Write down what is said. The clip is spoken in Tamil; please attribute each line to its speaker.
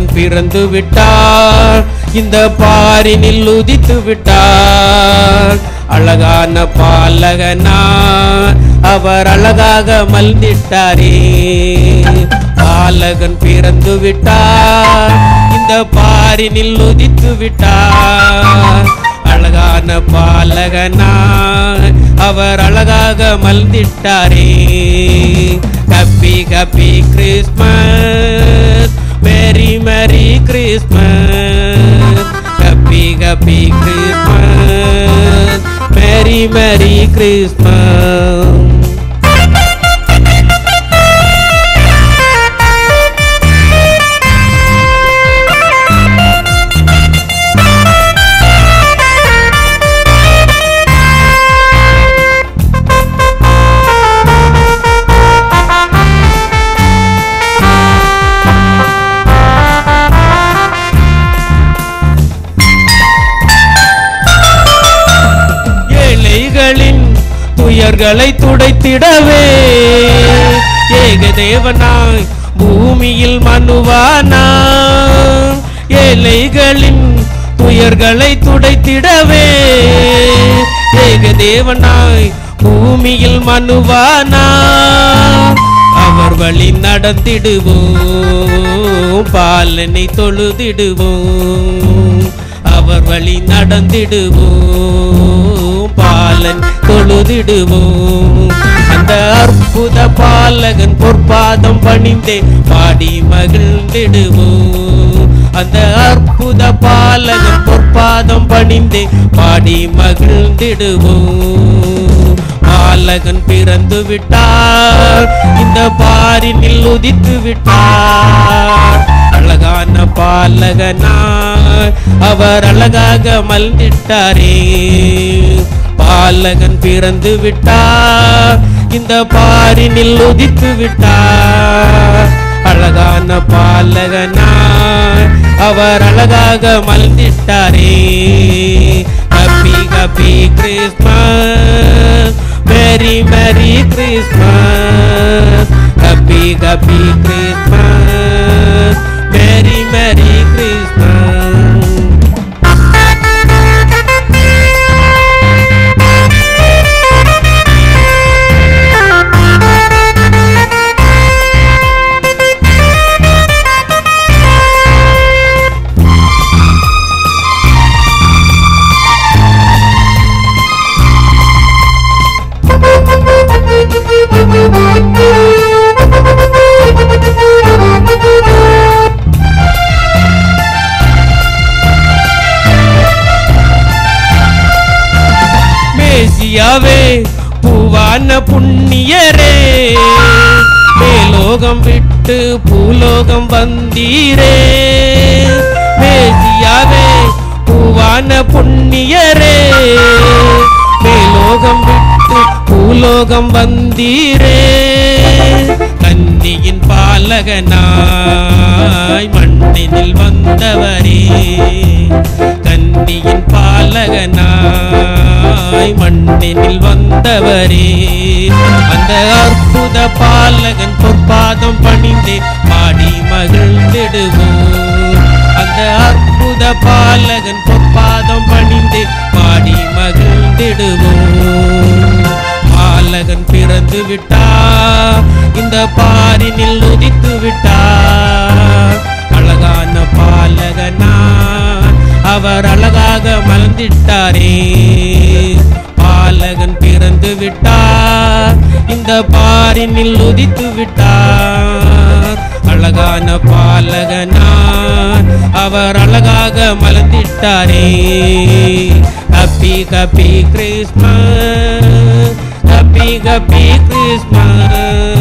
Speaker 1: பாலகன் பிறந்து விட்டார் இந்த பாரினில் உதித்து விட்டார் அழகான பாலகனா அவர் அழகாக மல்ந்திட்டாரே பாலகன் பிறந்து விட்டார் இந்த பாரினில் உதித்து விட்டார் அழகான பாலகனா அவர் அழகாக மல்ந்திட்டாரே happy happy Christmas merry merry Christmas happy happy Christmas merry merry Christmas ஏழைகளின் துயர்களை துடைத்திடவே ஏக தேவனாய் பூமியில் மனுவானா ஏழைகளின் துயர்களை துடைத்திடவே ஏக தேவனாய் பூமியில் மனுவானா அவர் வழி நடந்திடுவோம் பாலனை தொழுதிடுவோம் அவர் வழி நடந்திடுவோம் பாலன் தொழுதிடுவோம் அந்த அற்புத பாலகன் பொற்பாதம் பணிந்தே பாடி மகிழ்ந்திடுவோம் அந்த அற்புத பாலகன் பொற்பாதம் பணிந்தே பாடி மகிழ்ந்திடுவோம் பாலகன் பிறந்து விட்டார் இந்த பாரினில் உதித்து விட்டார் அழகான பாலகனா அவர் அழகாக மல்ந்திட்டாரே பாலகன் பிறந்து விட்டார் இந்த பாரினில் உதித்து விட்டார் அழகான பாலகனா அவர் அழகாக மல்ந்திட்டாரே happy happy Christmas merry merry Christmas happy happy Christmas merry merry Christmas மேசியாவே பூவான புண்ணியரே மேலோகம் விட்டு பூலோகம் வந்தீரே மேசியாவே பூவான புண்ணியரே மேலோகம் விட்டு பூலோகம் வந்தீரே கன்னியின் பாலகனாய் மண்ணினில் வந்தவரே கன்னியின் பாலகனாய் மண்ணினில் வந்தவரே அந்த அற்புத பாலகன் பொற்பாதம் பணிந்தே பாடி மகிழ்ந்திடுவோம் அந்த அற்புத பாலகன் பொற்பாதம் பணிந்தே பாடி மகிழ்ந்திடுவோம் பாலகன் பிறந்து விட்டார் இந்த பாரினில் உதித்து விட்டார் அழகான பாலகனா அவர் அழகாக மலர்ந்திட்டாரே பாலகன் பிறந்து விட்டார் இந்த பாரினில் உதித்து விட்டார் அழகான பாலகனா அவர் அழகாக மலர்ந்திட்டாரே ஹப்பி happy Christmas happy happy Christmas